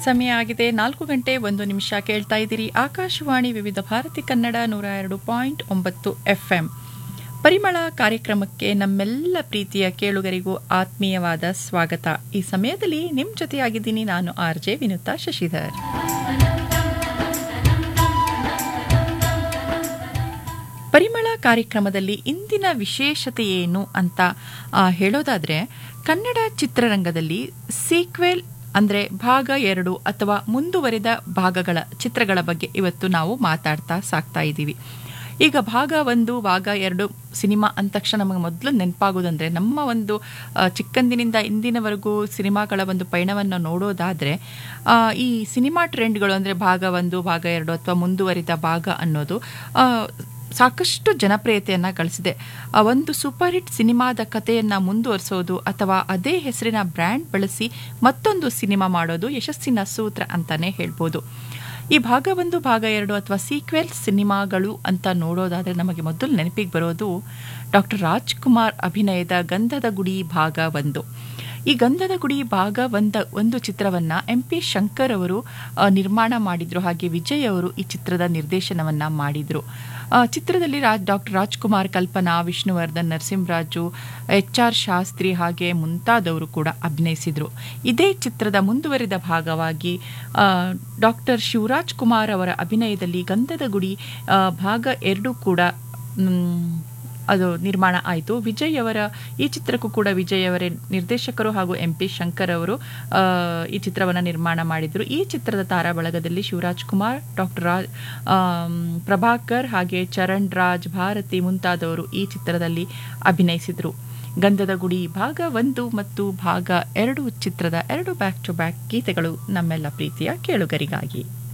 ಸಮಯ ಆಗಿದೆ ನಾಲ್ಕು ಗಂಟೆ ಒಂದು ನಿಮಿಷ ಕೇಳ್ತಾ ಇದ್ದೀರಿ ಆಕಾಶವಾಣಿ ವಿವಿಧ ಭಾರತಿ ಕನ್ನಡ ನೂರ ಎರಡು ಪಾಯಿಂಟ್ ಒಂಬತ್ತು ಎಫ್ ಎಂ ಪರಿಮಳ ಕಾರ್ಯಕ್ರಮಕ್ಕೆ ನಮ್ಮೆಲ್ಲ ಪ್ರೀತಿಯ ಕೇಳುಗರಿಗೂ ಆತ್ಮೀಯವಾದ ಸ್ವಾಗತ ಈ ಸಮಯದಲ್ಲಿ ನಿಮ್ಮ ಜೊತೆಯಾಗಿದ್ದೀನಿ ನಾನು ಆರ್ ಜೆ ವಿನುತಾ ಶಶಿಧರ್ ಪರಿಮಳ ಕಾರ್ಯಕ್ರಮದಲ್ಲಿ ಇಂದಿನ ವಿಶೇಷತೆ ಏನು ಅಂತ ಆ, ಹೇಳೋದಾದ್ರೆ ಕನ್ನಡ ಚಿತ್ರರಂಗದಲ್ಲಿ ಸೀಕ್ವೆಲ್ ಅಂದರೆ ಭಾಗ ಎರಡು ಅಥವಾ ಮುಂದುವರೆದ ಭಾಗಗಳ ಚಿತ್ರಗಳ ಬಗ್ಗೆ ಇವತ್ತು ನಾವು ಮಾತಾಡ್ತಾ ಸಾಕ್ತಾ ಇದ್ದೀವಿ ಈಗ ಭಾಗ ಒಂದು ಭಾಗ ಎರಡು ಸಿನಿಮಾ ಅಂದ ತಕ್ಷಣ ನಮಗೆ ಮೊದಲು ನೆನಪಾಗೋದಂದ್ರೆ ನಮ್ಮ ಒಂದು ಆ, ಚಿಕ್ಕಂದಿನಿಂದ ಇಂದಿನವರೆಗೂ ಸಿನಿಮಾಗಳ ಒಂದು ಪಯಣವನ್ನು ನೋಡೋದಾದರೆ ಈ ಸಿನಿಮಾ ಟ್ರೆಂಡ್ಗಳು ಅಂದರೆ ಭಾಗ ಒಂದು ಭಾಗ ಎರಡು ಅಥವಾ ಮುಂದುವರಿದ ಭಾಗ ಅನ್ನೋದು ಆ, ಸಾಕಷ್ಟು ಜನಪ್ರಿಯತೆಯನ್ನು ಗಳಿಸಿದೆ ಆ ಒಂದು ಸೂಪರ್ ಹಿಟ್ ಸಿನಿಮಾದ ಕಥೆಯನ್ನು ಮುಂದುವರಿಸೋದು ಅಥವಾ ಅದೇ ಹೆಸರಿನ ಬ್ರ್ಯಾಂಡ್ ಬಳಸಿ ಮತ್ತೊಂದು ಸಿನಿಮಾ ಮಾಡೋದು ಯಶಸ್ಸಿನ ಸೂತ್ರ ಅಂತಾನೆ ಹೇಳ್ಬೋದು ಈ ಭಾಗ ಒಂದು ಭಾಗ ಎರಡು ಅಥವಾ ಸೀಕ್ವೆಲ್ ಸಿನಿಮಾಗಳು ಅಂತ ನೋಡೋದಾದರೆ ನಮಗೆ ಮೊದಲು ನೆನಪಿಗೆ ಬರೋದು ಡಾಕ್ಟರ್ ರಾಜ್ಕುಮಾರ್ ಅಭಿನಯದ ಗಂಧದ ಗುಡಿ ಭಾಗ ಒಂದು ಈ ಗಂಧದ ಗುಡಿ ಭಾಗ ಒಂದ ಒಂದು ಚಿತ್ರವನ್ನ ಎಂ ಪಿ ಶಂಕರ್ ಅವರು ಆ, ನಿರ್ಮಾಣ ಮಾಡಿದ್ರು ಹಾಗೆ ವಿಜಯ್ ಅವರು ಈ ಚಿತ್ರದ ನಿರ್ದೇಶನವನ್ನ ಮಾಡಿದ್ರು ಆ, ಚಿತ್ರದಲ್ಲಿ Raj doctor Rajkumar Kalpana Vishnuvardhan Narasimharaju H R Shastri ಹಾಗೆ ಮುಂತಾದವರು ಕೂಡ ಅಭಿನಯಿಸಿದ್ರು ಇದೇ ಚಿತ್ರದ ಮುಂದುವರಿದ ಭಾಗವಾಗಿ ಆ, ಡಾಕ್ಟರ್ ಶಿವರಾಜ್ ಕುಮಾರ್ ಅವರ ಅಭಿನಯದಲ್ಲಿ ಗಂಧದ ಗುಡಿ ಆ, ಭಾಗ ಎರಡು ಕೂಡ ಮ್, ಅದು ನಿರ್ಮಾಣ ಆಯಿತು ವಿಜಯ್ ಅವರ ಈ ಚಿತ್ರಕ್ಕೂ ಕೂಡ ವಿಜಯ್ ಅವರೇ ನಿರ್ದೇಶಕರು ಹಾಗೂ ಎಂ ಪಿ ಶಂಕರ್ ಅವರು ಆ, ಈ ಚಿತ್ರವನ್ನು ನಿರ್ಮಾಣ ಮಾಡಿದರು ಈ ಚಿತ್ರದ ತಾರಾಬಳಗದಲ್ಲಿ ಶಿವರಾಜ್ ಕುಮಾರ್ ಡಾಕ್ಟರ್ ರಾಜ್ ಆಮ್, ಪ್ರಭಾಕರ್ ಹಾಗೆ ಚರಣ್ ರಾಜ್ ಭಾರತಿ ಮುಂತಾದವರು ಈ ಚಿತ್ರದಲ್ಲಿ ಅಭಿನಯಿಸಿದರು ಗಂಧದ ಗುಡಿ ಭಾಗ ಒಂದು ಮತ್ತು ಭಾಗ ಎರಡು ಚಿತ್ರದ ಎರಡು ಬ್ಯಾಕ್ ಟು ಬ್ಯಾಕ್ ಗೀತೆಗಳು ನಮ್ಮೆಲ್ಲ ಪ್ರೀತಿಯ ಕೇಳುಗರಿಗಾಗಿ